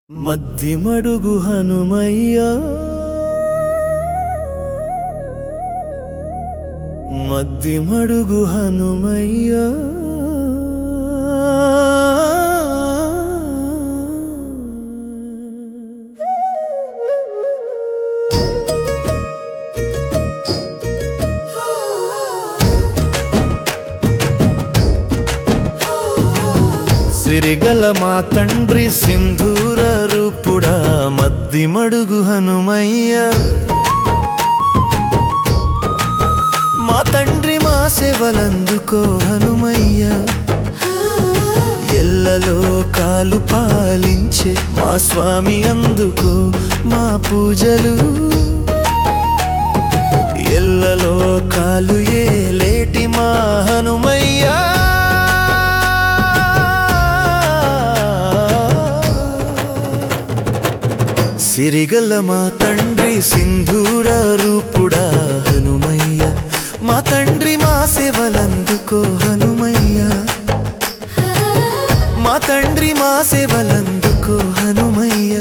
మద్ది మడుగు హనుమయ్యా మద్ది మడుగు హనుమయ్యా సిరిగల మా తండ్రి సింధూర రూపుడా మద్ది మడుగు హనుమయ్య మా తండ్రి మా సేవలందుకో హనుమయ్య ఎల్లలో కాలు పాలించే మా స్వామి అందుకో మా పూజలు ఎల్లలో కాలు ఏ లేటి మా హనుమయ్యా సిరిగల్ల మా తండ్రి సింధూర రూపుడా హనుమయ్య మా తండ్రి మా సేవలందుకో హనుమయ్య మా తండ్రి మా సేవలందుకో హనుమయ్య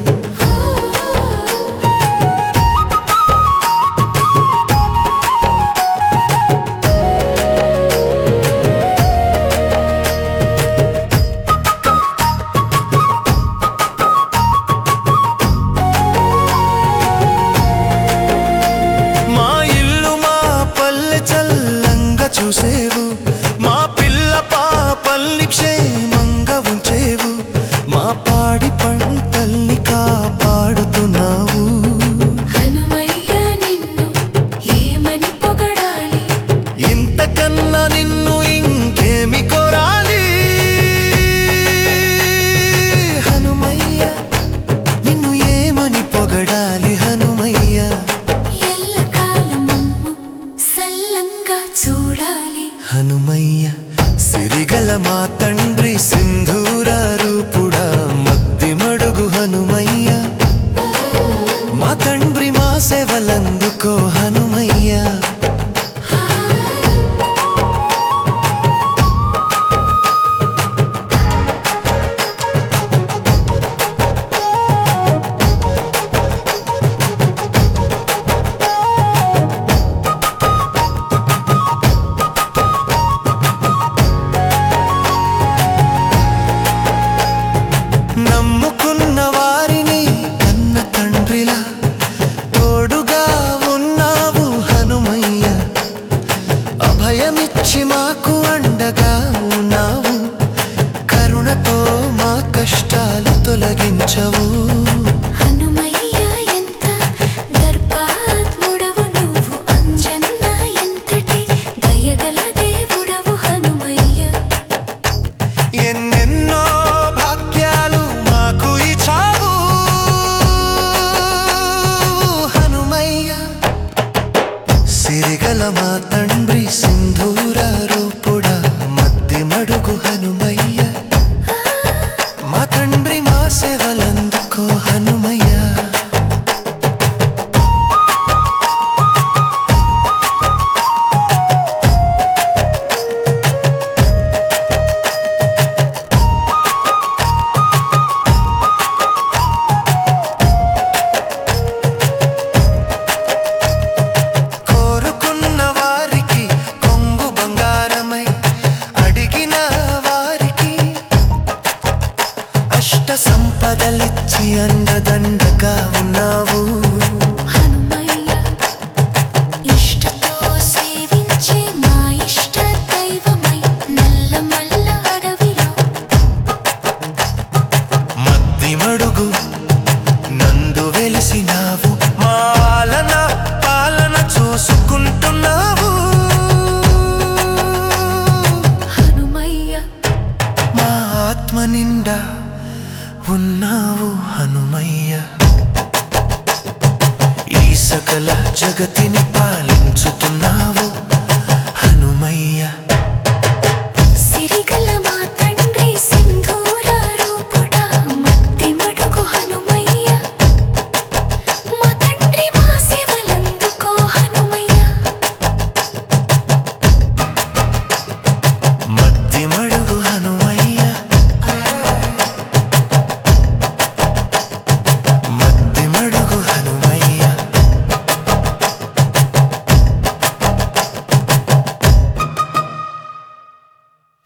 మా ఇల్లు మా పల్లె చల్లంగా చూసేవు మా పిల్ల పాపల్ని క్షేమంగా ఉంచేవు మా పాడి పంటల్ని కాపాడుతున్నావు హనుమయ్య నిన్ను ఏమని పొగడాలి ఇంతకన్నా నిన్ను ఇంకేమి కోరాలి హనుమయ్య నిన్ను ఏమని పొగడాలి హనుమయ్య ఎల్లకాలము సల్లంగా చూడాలి హనుమయ్య సిరిగల మా తండ్రి సింధూర రూపుడా మద్ది మడుగు హనుమయ్య మా తండ్రి మా సేవలందుకో హనుమయ్య నమ్ముకున్న వారిని కన్న తండ్రిలా తోడుగా ఉన్నావు హనుమయ్య అభయమిచ్చి మాకు అండగా ఉన్నావు కరుణతో మా కష్టాలు తొలగించవు హనుమయ్య ఎంత దర్పాత్ముడవు నువ్వు అంజన్న ఎంతటి దయగల దేవుడవు హనుమయ్య ఎన్నెన్నో భాగ్యాలు మాకు ఇచ్చావు హనుమయ్య సిరిగల మా తండ్రి సింధూర రూపుడా మద్ది మడుగు హనుమయ్య మా తండ్రి మా సేవలందుకో హనుమయ్య కోరుకున్న వారికి కొంగు బంగారమై అడిగిన వారికి అష్ట సంపదలిచ్చి అండదండగా ఉన్నావు హనుమయ్య ఇష్టతో సేవించే మా ఇష్ట దైవమై నల్లమల్ల అడవిలో మద్ది మడుగు నందు వెలిసినావు మాలన పాలన చూసుకుంటున్నావు హనుమయ్య మా ఆత్మ నిండా ఉన్నావు హనుమయ్య ఈ సకల జగతిని పాలించుతున్నావు హనుమయ్య